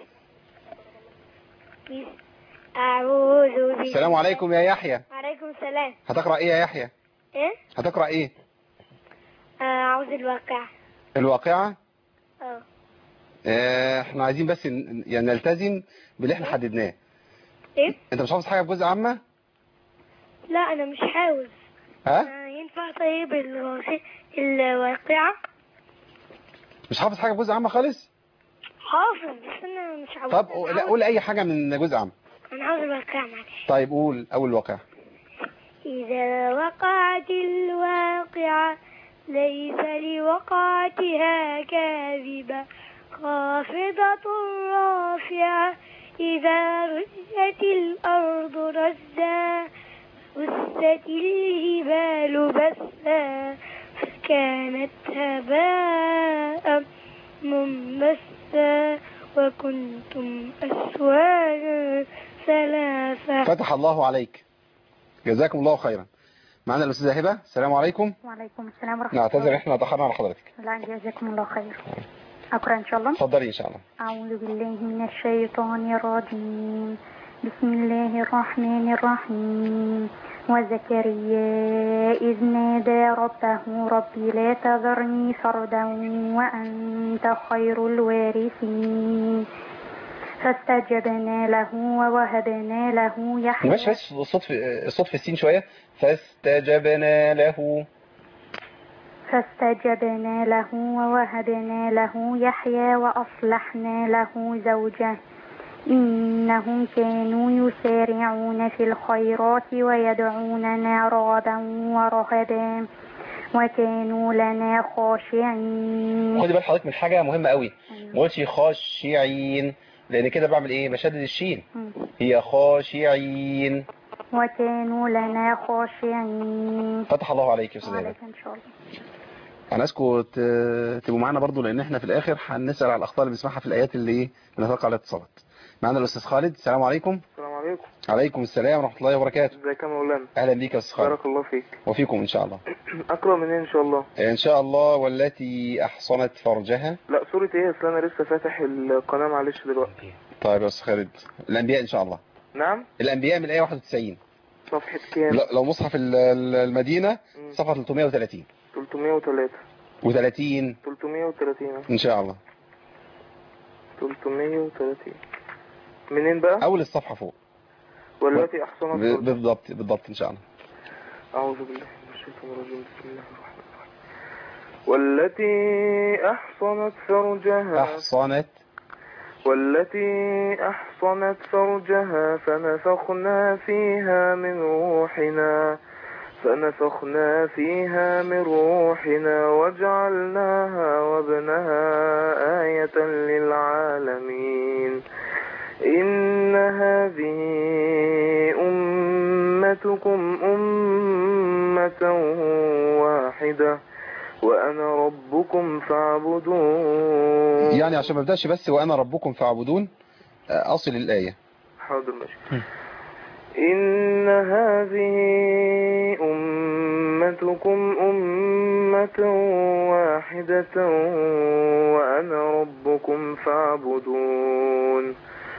أعوذ بالله السلام عليكم يا يحيى عليكم السلام هتقرأ ايه يا يحيى إيه؟ هتقرأ ايه أعوذ الواقع الواقعة اه آه، احنا عايزين بس ن- يعني نلتزم باللي احنا حددناه إيه؟ انت مش حافظ حاجة في جزء عامة لا أنا مش حاوز ها آه، ينفع طيب الوصي- الواقعة مش حافظ حاجة في جزء عامة خالص حافظ بس انا مش عاوز طب لا قول اي حاجة من جزء عام انا عاوز الواقع معلش طيب قول اول واقع إذا وقعت الواقعة ليس لوقعتها كاذبة خافضة رافعة إذا رجت الأرض رجا بست الجبال بسا فكانت هباء منبسا وكنتم أزواجا ثلاثة فتح الله عليك جزاكم الله خيرا معنا الأستاذة هبة السلام عليكم وعليكم السلام ورحمة نعتذر احنا تأخرنا على حضرتك لا جزاكم الله خير أقرأ إن شاء الله اتفضلي إن شاء الله أعوذ بالله من الشيطان الرجيم بسم الله الرحمن الرحيم وزكريا إذ نادى ربه ربي لا تذرني فردا وأنت خير الوارثين فاستجبنا له ووهبنا له يحيى ماشي بس الصوت في الصوت في السين شوية فاستجبنا له فاستجبنا له ووهبنا له يحيى وأصلحنا له زوجه إنهم كانوا يسارعون في الخيرات ويدعوننا رغبا ورهبا وكانوا لنا خاشعين خدي بال حضرتك من حاجة مهمة قوي ما قلتش خاشعين لأن كده بعمل إيه بشدد الشين هي خاشعين وكانوا لنا خاشعين فتح الله عليك يا أستاذ هبة وعليك إن شاء الله انا اسكت تبقوا معانا برضو لان احنا في الاخر هنسال على الاخطاء اللي بنسمعها في الايات اللي ايه بنتوقع عليها اتصالات معانا الاستاذ خالد السلام عليكم السلام عليكم عليكم السلام ورحمه الله وبركاته ازيك يا مولانا اهلا بيك يا استاذ خالد بارك الله فيك وفيكم ان شاء الله اقرا منين ان شاء الله ان شاء الله والتي احصنت فرجها لا سورة ايه اصل انا لسه فاتح القناة معلش دلوقتي طيب يا استاذ خالد الانبياء ان شاء الله نعم الانبياء من الايه 91 صفحة كام لا- لو مصحف ال- ال- المدينه مم. صفحه 330 303 و30 330 ان شاء الله 330 منين بقى اول الصفحه فوق والتي احصنت ب- فرجها بالضبط بالضبط ان شاء الله أعوذ بالله من الشيطان الرجيم بسم الله الرحمن الرحيم والتي أحصنت فرجها احصنت والتي أحصنت فرجها فنفخنا فيها من روحنا فنفخنا فيها من روحنا وجعلناها وابنها آية للعالمين إن هذه أمتكم أمة واحدة وأنا ربكم فاعبدون يعني عشان ما ابداش بس وانا ربكم فاعبدون آه، اصل الايه حاضر ماشي إن هذه أمتكم أمة واحدة وأنا ربكم فاعبدون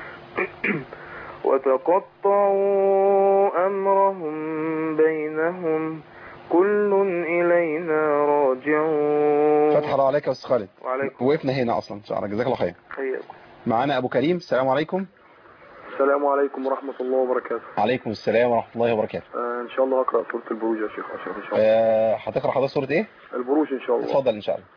وتقطعوا أمرهم بينهم كل إلينا راجعون فتح الله عليك يا استاذ خالد وعليكم وقفنا هنا اصلا ان شاء الله جزاك الله خير حياكم معانا ابو كريم السلام عليكم السلام عليكم ورحمة الله وبركاته عليكم السلام ورحمه الله وبركاته آه إن شاء الله أقرأ سورة البروج يا شيخ عشان إن شاء الله آه، هتقرا حضرتك سوره ايه البروج إن شاء الله اتفضل ان شاء الله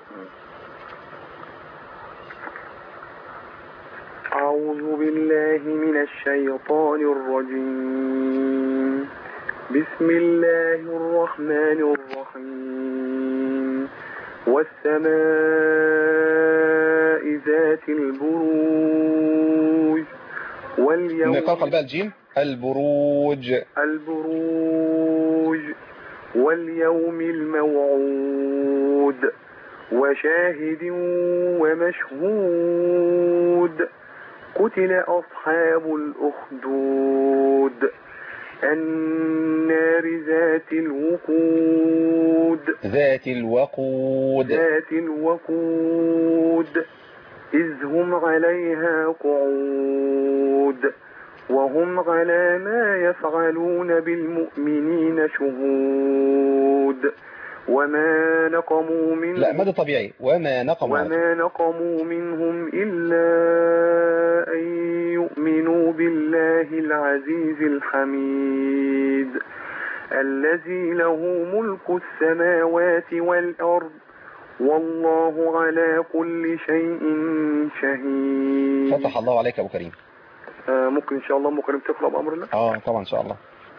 أعوذ بالله من الشيطان الرجيم بسم الله الرحمن الرحيم والسماء ذات البروج واليوم نقلقل بقى الجيم البروج البروج واليوم الموعود وشاهد ومشهود قتل أصحاب الأخدود النار ذات الوقود ذات الوقود ذات الوقود إذ هم عليها قعود وهم على ما يفعلون بالمؤمنين شهود وما نقموا منهم لا مدى طبيعي وما نقم على وما نقموا منهم إلا أن يؤمنوا بالله العزيز الحميد الذي له ملك السماوات والأرض والله على كل شيء شهيد فتح الله عليك يا ابو كريم آه ممكن إن شاء الله أم كريم تقرأ بأمر الله اه طبعا ان شاء الله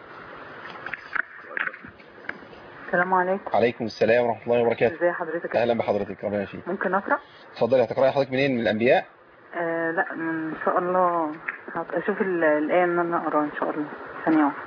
السلام عليكم عليكم السلام ورحمه الله وبركاته ازي حضرتك يا اهلا بحضرتك ربنا يشفيك ممكن اقرا اتفضلي هتقراي حضرتك منين من الانبياء آه لا ان شاء الله هبقى اشوف ال- الايه ان انا اقراها ان شاء الله ثانيه واحده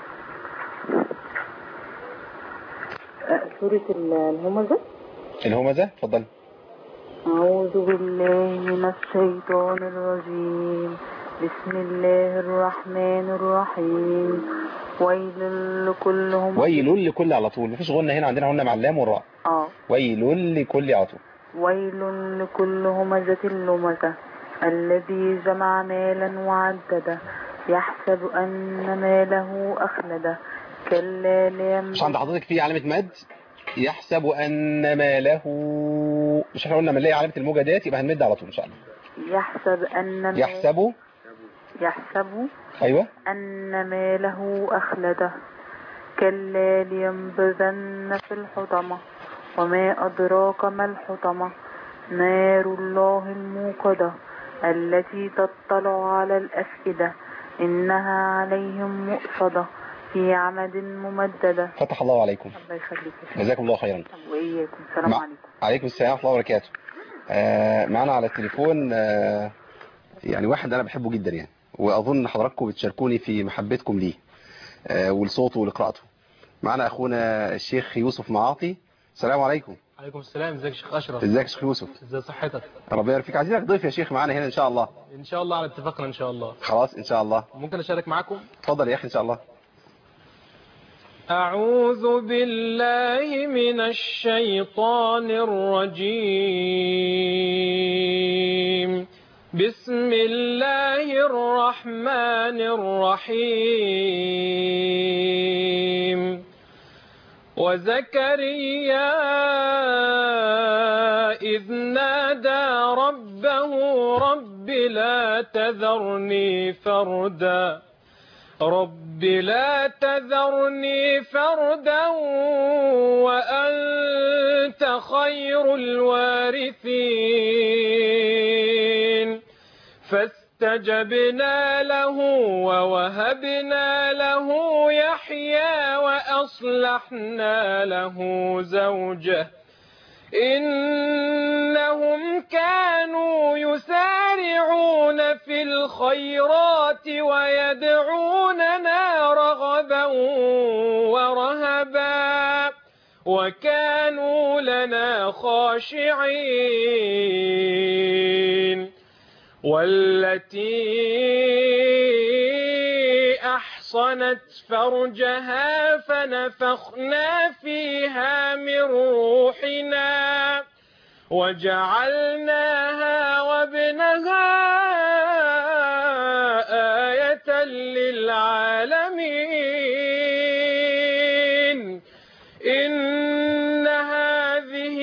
آه سوره ال- الهمزه الهمزه اتفضلي أعوذ بالله من الشيطان الرجيم بسم الله الرحمن الرحيم ويل لكل هم ويل لكل على طول مفيش غنه هنا عندنا غنه مع اللام والراء اه ويل لكل على طول ويل لكل همزة لمزة الذي جمع مالا وعدده يحسب أن ماله أخلده كلا ليم مش عند حضرتك في علامه مد يحسب ان ماله مش احنا قلنا لما نلاقي علامه الموجه ديت يبقى هنمد على طول ان شاء الله يحسب أن مال- يحسب يحسب ايوه أن ماله أخلده كلا لينبذن في الحطمة وما أدراك ما الحطمة نار الله الموقدة التي تطلع على الأفئدة إنها عليهم مؤصدة في عمد ممددة فتح الله عليكم الله يخليك يا شيخ. جزاكم الله خيرا وإياكم السلام مع- عليكم عليكم السلام ورحمه الله وبركاته آه معنا على التليفون آه يعني واحد انا بحبه جدا يعني واظن حضراتكم بتشاركوني في محبتكم ليه آه ولصوته ولقراءته معنا اخونا الشيخ يوسف معاطي السلام عليكم عليكم السلام ازيك يا شيخ اشرف ازيك يا شيخ يوسف ازي صحتك ربنا يبارك فيك عايزينك ضيف يا شيخ معانا هنا ان شاء الله ان شاء الله على اتفاقنا ان شاء الله خلاص ان شاء الله ممكن اشارك معاكم اتفضل يا اخي ان شاء الله أعوذ بالله من الشيطان الرجيم بسم الله الرحمن الرحيم وزكريا إذ نادى ربه رب لا تذرني فردا رب لا تذرني فردا وأنت خير الوارثين فاستجبنا له ووهبنا له يحيى وأصلحنا له زوجه إنهم كانوا يسارعون في الخيرات ويدعوننا رغبا ورهبا وكانوا لنا خاشعين والتي أحصنت فرجها فنفخنا فيها من روحنا وجعلناها وابنها آية للعالمين إن هذه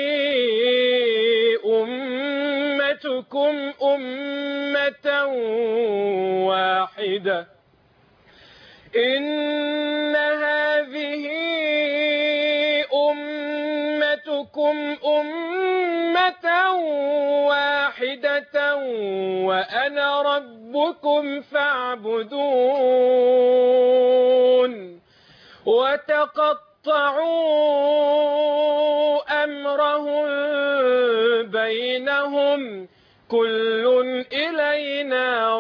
أمتكم أمة واحدة إن هذه أمتكم أمة واحدة وأنا ربكم فاعبدون وتقطعوا أمرهم بينهم كل إلينا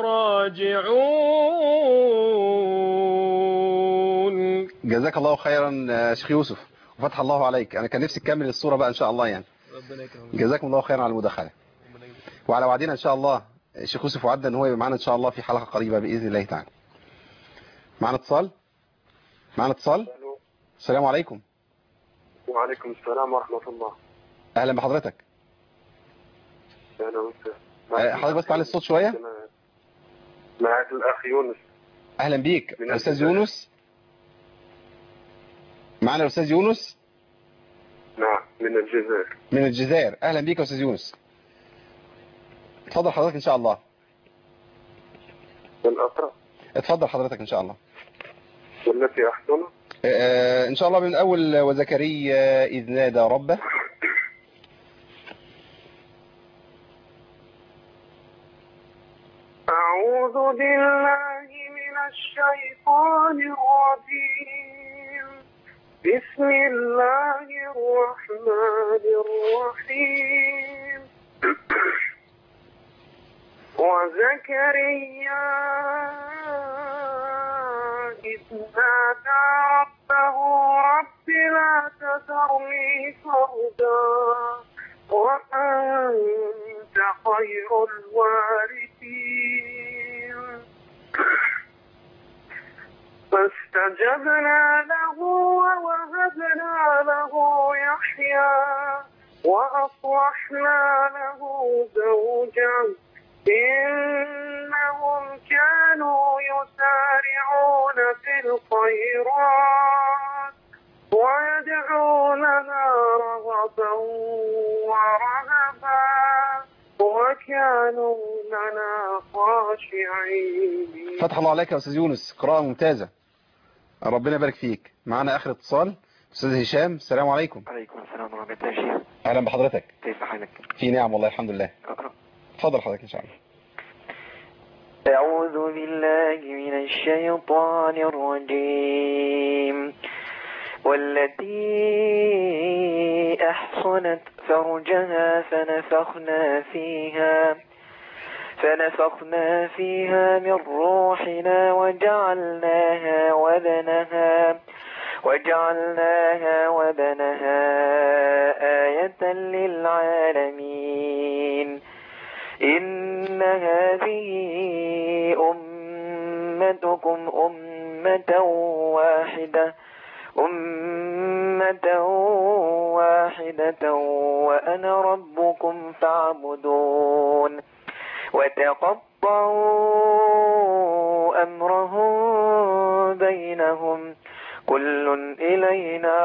راجعون جزاك الله خيرا آه، شيخ يوسف وفتح الله عليك انا كان نفسي تكمل الصوره بقى ان شاء الله يعني ربنا يكرمك جزاكم الله خيرا على المداخله وعلى وعدنا ان شاء الله الشيخ يوسف وعدنا ان هو يبقى معانا ان شاء الله في حلقه قريبه باذن الله تعالى معانا اتصال معانا اتصال السلام عليكم وعليكم السلام ورحمة الله اهلا بحضرتك أهلا وسهلا آه، حضرتك بس تعلي الصوت شويه معك الأخ يونس اهلا بيك من استاذ الجزائر. يونس معانا الاستاذ يونس نعم من الجزائر من الجزائر اهلا بيك يا استاذ يونس اتفضل حضرتك ان شاء الله والأقرأ اتفضل حضرتك ان شاء الله والتي أحسن آه، ان شاء الله من اول وزكريا اذ نادى ربه بالله من الشيطان الرجيم بسم الله الرحمن الرحيم وزكريا إذ نادى ربه رب لا تذرني فردا وأنت خير الوارثين فاستجبنا له ووهبنا له يحيى وأصلحنا له زوجا إنهم كانوا يسارعون في الخيرات ويدعوننا رغبا ورهبا وكانوا لنا خاشعين فتح الله عليك يا أستاذ يونس قراءة ممتازة ربنا يبارك فيك معنا آخر اتصال أستاذ هشام السلام عليكم عليكم السلام ورحمة الله وبركاته أهلا بحضرتك كيف حالك؟ في نعم والله الحمد لله اتفضل حضرتك إن شاء الله أعوذ بالله من الشيطان الرجيم والتي أحصنت فرجها فنفخنا فيها فنفخنا فيها من روحنا وجعلناها وبنها وجعلناها وبنها آية للعالمين إن هذه أمتكم أمة واحدة أمة واحدة وأنا ربكم فاعبدون وتقطعوا أمرهم بينهم كل إلينا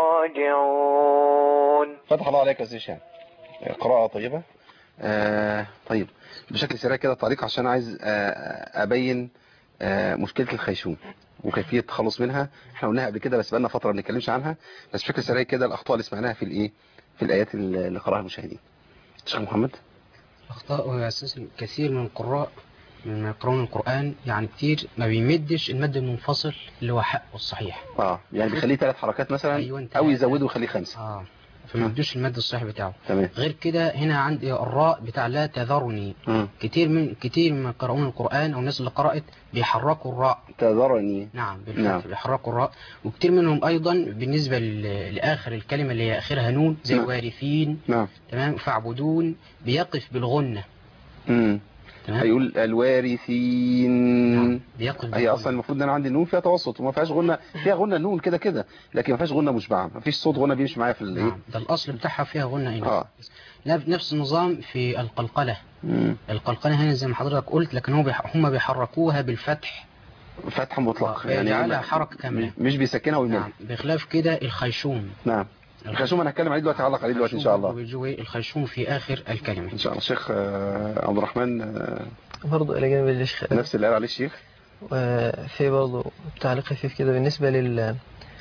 راجعون فتح الله عليك يا أستاذ هشام قراءة طيبة آه طيب بشكل سريع كده تعليق عشان عايز آه أبين آه مشكلة الخيشوم وكيفية التخلص منها احنا قلناها قبل كده بس بقالنا فترة ما بنتكلمش عنها بس بشكل سريع كده الأخطاء اللي سمعناها في الإيه في الآيات اللي قراها المشاهدين شيخ محمد أخطاء أساسا كثير من القراء من يقرؤون القرآن يعني كتير ما بيمدش المد المنفصل اللي هو حق والصحيح اه يعني بيخليه ثلاث حركات مثلا أيوة أو يزوده ويخليه خمسة اه فما يدوش المد الصحيح بتاعه تمام غير كده هنا عندي الراء بتاع لا تذرني مم. كتير من كتير من قراءون القرآن أو الناس اللي قرأت بيحركوا الراء تذرني نعم نعم. بالفعل بيحركوا الراء وكتير منهم أيضا بالنسبة ل- لآخر الكلمة اللي هي آخرها نون زي نعم. وارثين نعم تمام فاعبدون بيقف بالغنة امم تمام هيقول الوارثين بيقف هي بالغنة. اصلا المفروض ان انا عندي النون فيها توسط وما فيهاش غنه فيها غنه النون كده كده لكن ما فيهاش غنه مشبعه ما فيش صوت غنه بيمشي معايا في الايه نعم ده الأصل بتاعها فيها غنة هنا اه نف- نفس النظام في القلقلة مم. القلقلة هنا زي ما حضرتك قلت لكن هم بيح- هم بيحركوها بالفتح فتح مطلق آه، يجعلها ما- حركة كاملة. مش بيسكنها ويملها نعم بخلاف كده الخيشوم نعم الخشوم انا هتكلم عليه دلوقتي هعلق عليه دلوقتي ان شاء الله بيجوا الخيشوم في آخر الكلمة ان شاء الله الشيخ آه، عبد الرحمن آه، برضه إلى جانب الشيخ نفس اللي قال عليه الشيخ وفي برضه تعليق خفيف كده بالنسبة لل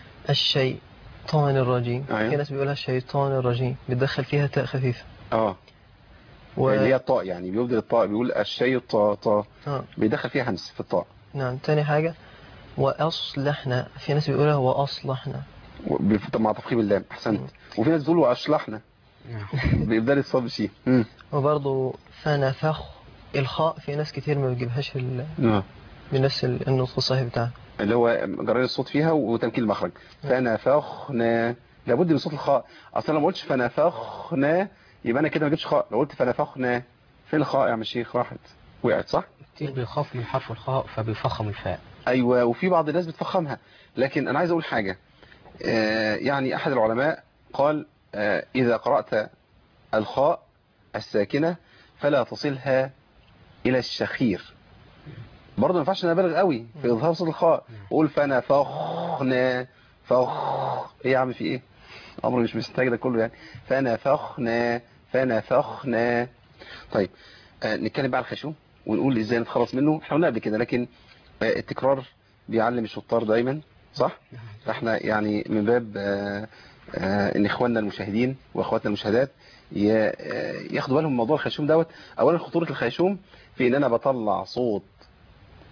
الشيطان الرجيم أيوة. في ناس بيقولها الشيطان الرجيم بتدخل فيها تاء خفيفة اه و... اللي هي الطاء يعني بيبدل الطاء بيقول الشيء الطاء طاء آه. بيدخل فيها همس في الطاء نعم تاني حاجة وأصلحنا في ناس بيقولها وأصلحنا وبيف- مع تفخيم اللام احسنت وفي ناس بتقول واشلحنا بيبدل الصاد بشيء مم. وبرضه فنفخ الخاء في ناس كتير ما بتجيبهاش ال... آه. بنفس ال- النطق الصحيح بتاعها اللي هو جرين الصوت فيها وتمكين المخرج فنفخنا لابد من صوت الخاء اصلا لو ما قلتش فنفخنا يبقى انا كده ما جبتش خاء لو قلت فنفخنا فين الخاء يا عم الشيخ راحت وقعت صح كتير بيخاف من حرف الخاء فبيفخم الفاء ايوه وفي بعض الناس بتفخمها لكن انا عايز اقول حاجة آه، يعني احد العلماء قال آه، اذا قرأت الخاء الساكنة فلا تصلها الى الشخير برضه ما ينفعش نبالغ قوي في اظهار صوت الخاء قول فنفخنا فخ ايه يا عم في ايه امر مش محتاج ده كله يعني فنفخنا فنفخنا طيب آه نتكلم بقى على الخشوم ونقول ازاي نتخلص منه احنا قلنا قبل كده لكن آه التكرار بيعلم الشطار دايما صح فاحنا يعني من باب آه آه ان اخواننا المشاهدين واخواتنا المشاهدات ي- آه، ياخدوا بالهم من موضوع الخيشوم دوت اولا خطورة الخيشوم في ان انا بطلع صوت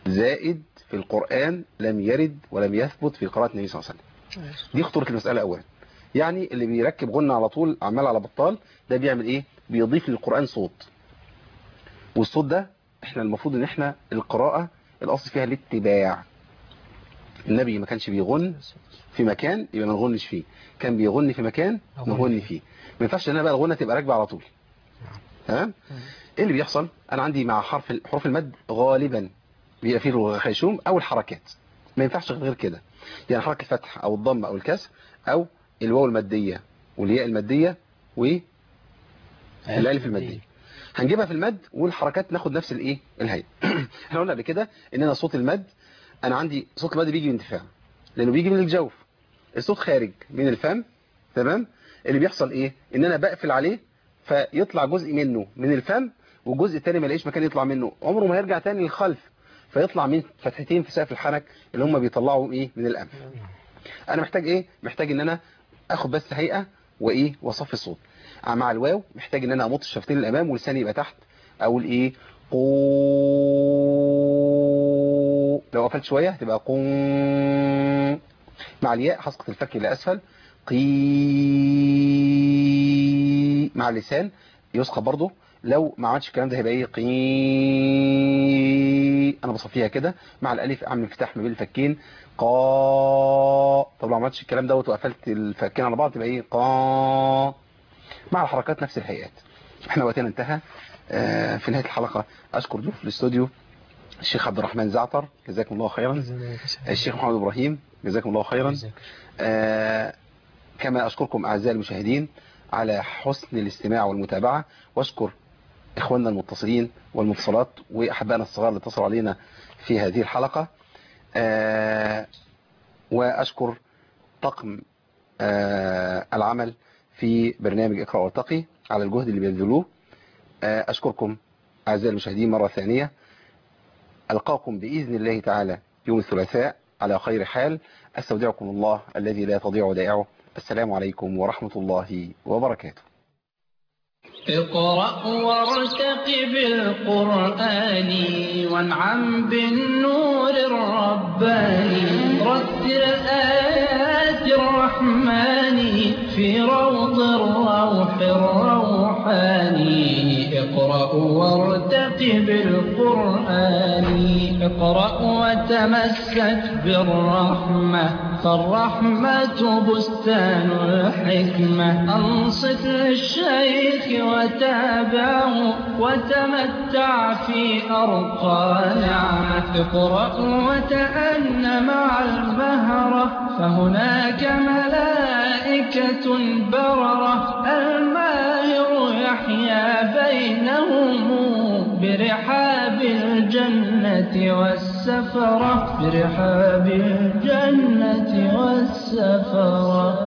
زائد في القرآن لم يرد ولم يثبت في قراءة النبي صلى الله عليه وسلم دي خطورة المسألة أولا يعني اللي بيركب غنى على طول عمال على بطال ده بيعمل ايه بيضيف للقرآن صوت والصوت ده احنا المفروض ان احنا القراءة الاصل فيها الاتباع النبي ما كانش بيغن في مكان يبقى ما نغنش فيه كان بيغني في مكان نغني فيه ما ينفعش ان انا بقى الغنى تبقى راكبه على طول تمام ايه اللي بيحصل انا عندي مع حرف حروف المد غالبا بيبقى فيه الخيشوم او الحركات ما ينفعش غير كده يعني حركه الفتح او الضم او الكسر او الواو الماديه والياء الماديه والالف الماديه هنجيبها في المد والحركات ناخد نفس الايه الهيئه احنا قلنا قبل كده ان انا صوت المد انا عندي صوت المد بيجي من اندفاع لانه بيجي من الجوف الصوت خارج من الفم تمام اللي بيحصل ايه ان انا بقفل عليه فيطلع جزء منه من الفم والجزء الثاني ما يلاقيش مكان يطلع منه عمره ما هيرجع تاني للخلف فيطلع من فتحتين في سقف الحنك اللي هم بيطلعوا ايه من الانف انا محتاج ايه محتاج ان انا اخد بس هيئه وايه واصفي الصوت مع الواو محتاج ان انا امط الشفتين للامام ولساني يبقى تحت اقول ايه قو لو قفلت شويه هتبقى قو مع الياء هسقط الفك الى اسفل قي مع اللسان يسقط برضه لو ما عملتش الكلام ده هيبقى ايه قي انا بصفيها كده مع الالف اعمل انفتاح ما بين الفكين قا طب لو ما عملتش الكلام دوت وقفلت الفكين على بعض تبقى ايه قا مع الحركات نفس الهيئات احنا وقتنا انتهى آه في نهايه الحلقه اشكر ضيوف الاستوديو الشيخ عبد الرحمن زعتر جزاكم الله خيرا الشيخ محمد ابراهيم جزاكم الله خيرا آه كما اشكركم اعزائي المشاهدين على حسن الاستماع والمتابعه واشكر اخواننا المتصلين والمتصلات واحبائنا الصغار اللي اتصلوا علينا في هذه الحلقه آه واشكر طقم آه العمل في برنامج اقرأ وارتقي على الجهد اللي بيبذلوه آه اشكركم اعزائي المشاهدين مره ثانيه القاكم باذن الله تعالى يوم الثلاثاء على خير حال استودعكم الله الذي لا تضيع ودائعه السلام عليكم ورحمه الله وبركاته اقرأ وارتقب القرآن وانعم بالنور الرباني رتل آيات الرحمن في روض الروح الروحاني اقرأ وارتقب القرآن اقرأ وتمسك بالرحمة فالرحمة بستان الحكمة أنصت للشيخ وتابعه وتمتع في أرقى نعمة اقرأ وتأن مع المهرة فهناك ملائكة بررة الماهر يحيا بينهم برحاب الجنة والسفرة برحاب الجنة والسفرة